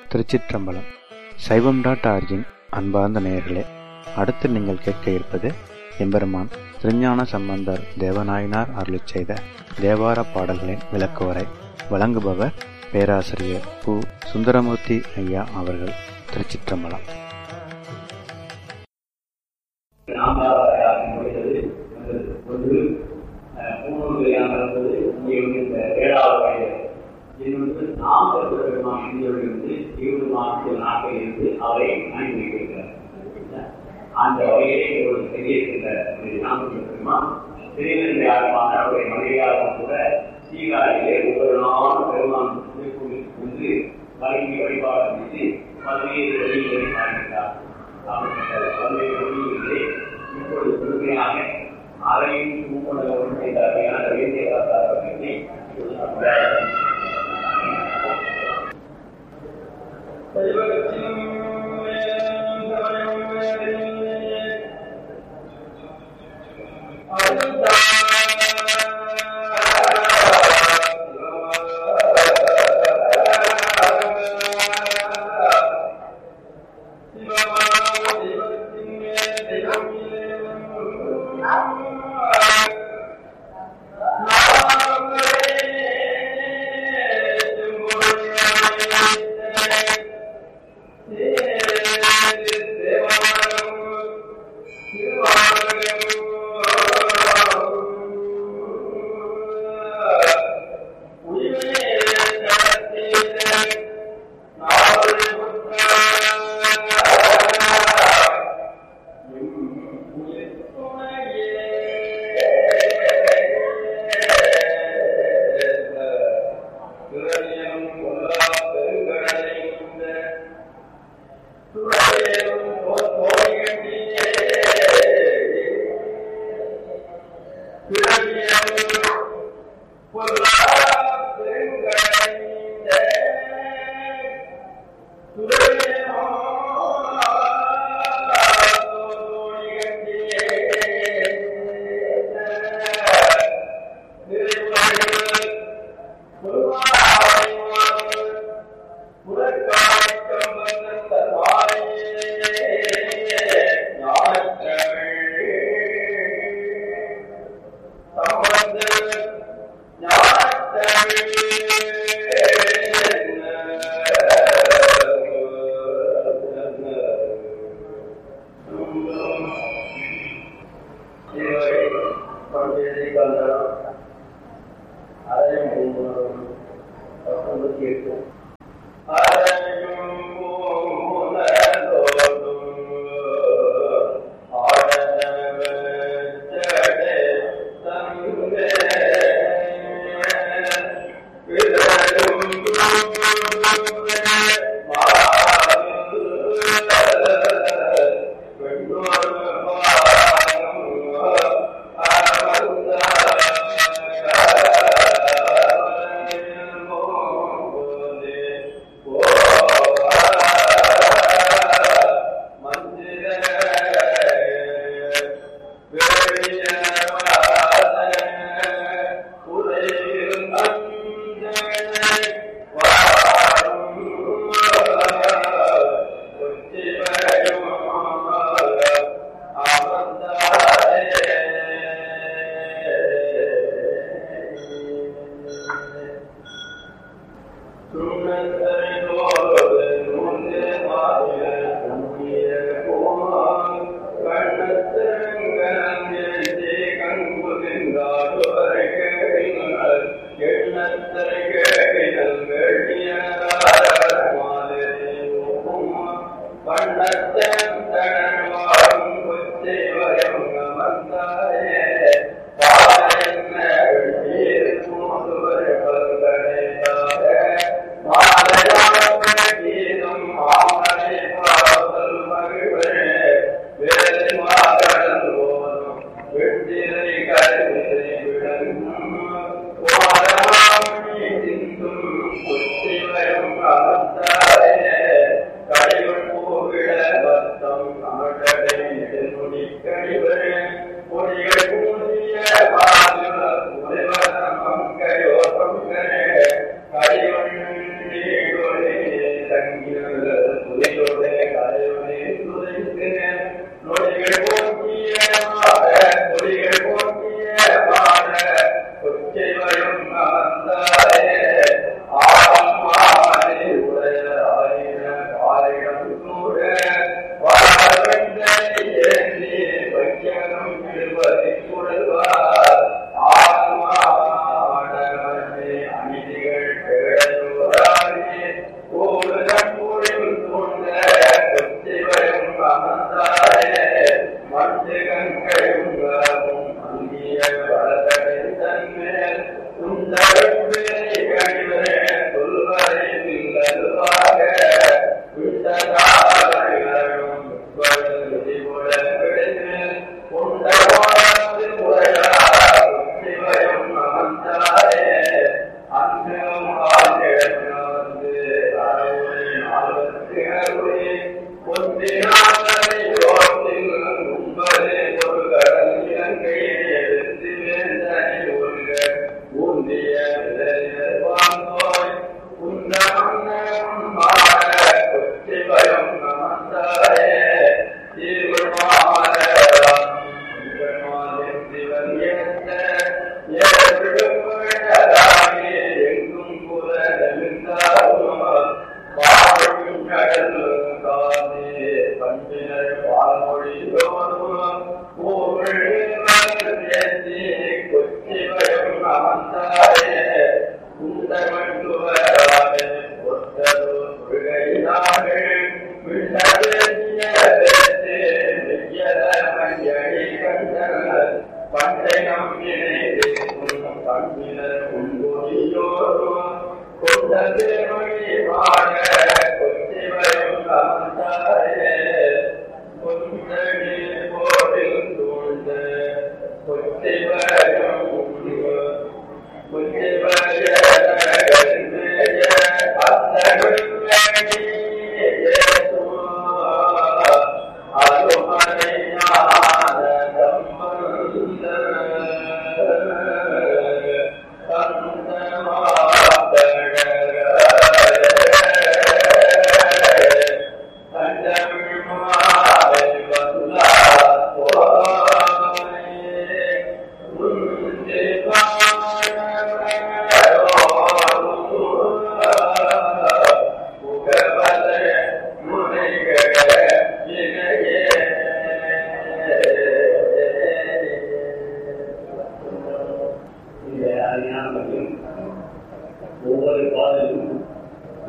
திருச்சிற்றம்பலம் சைவம் dot origin அன்பார்ந்த நேயர்களே அடுத்து நீங்கள் கேட்க இருப்பது எம்பெருமான் திருஞான சம்பந்தர் தேவநாயனார் அருளிச் செய்த தேவார பாடல்களின் விளக்குவரை வழங்குபவர் பேராசிரியர் பு சுந்தரமூர்த்தி ஐயா அவர்கள் திருச்சிற்றம்பலம் நான்காவதாக முடிந்தது ஒன்று மூணாவது நடந்தது இங்கே வந்து இந்த ஏழாவது வயது இது வந்து நாம் கருத்து பெருமான் இந்தியாவிலிருந்து இருபது மாதத்தில் நாட்டில் இருந்து அவரை அனுப்பி வைத்திருக்கிறார் அந்த வகையிலே ஒரு தெரியக்கின்ற நாமக்கல் பெருமான் திருநெல்வேலியான அவருடைய மனைவியாகவும் கூட சீகாரிலே ஒவ்வொரு நாளும் பெருமான் வந்து வழங்கி வழிபாடு செய்து பல்வேறு வழிகளை பாடுகிறார் பல்வேறு வழிகளிலே இப்பொழுது முழுமையாக அறையும் மூப்பனவும் செய்த அறையான வேண்டிய அவர்களை Thank you. தகவல்